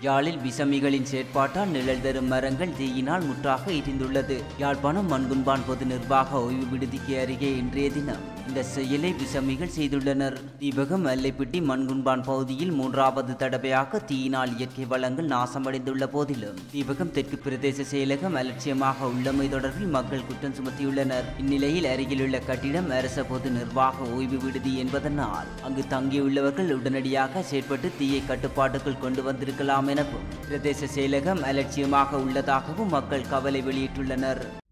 யாழில் விசமிகளின் செயற்பாட்டால் நிழல் தரும் மரங்கள் தீயினால் முற்றாக எரிந்துள்ளது யாழ்ப்பாணம் மண்குன்பான் பொது நிர்வாக ஓய்வு விடுதிக்கு அருகே இன்றைய தினம் இந்த செயலை விசமிகள் செய்துள்ளனர் தீபகம் அல்லைப்பிட்டி மண்குன்பான் பகுதியில் மூன்றாவது தடவையாக தீயினால் இயற்கை வளங்கள் நாசமடைந்துள்ள போதிலும் தீபகம் தெற்கு பிரதேச செயலகம் அலட்சியமாக உள்ளமை தொடர்பில் மக்கள் குற்றம் சுமத்தியுள்ளனர் இந்நிலையில் அருகிலுள்ள கட்டிடம் அரச பொது நிர்வாக ஓய்வு விடுதி என்பதனால் அங்கு தங்கியுள்ளவர்கள் உடனடியாக செயற்பட்டு தீயை கட்டுப்பாட்டுக்குள் கொண்டு வந்திருக்கலாம் எனவும் பிரதேச செயலகம் அலட்சியமாக உள்ளதாகவும் மக்கள் கவலை வெளியிட்டுள்ளனர்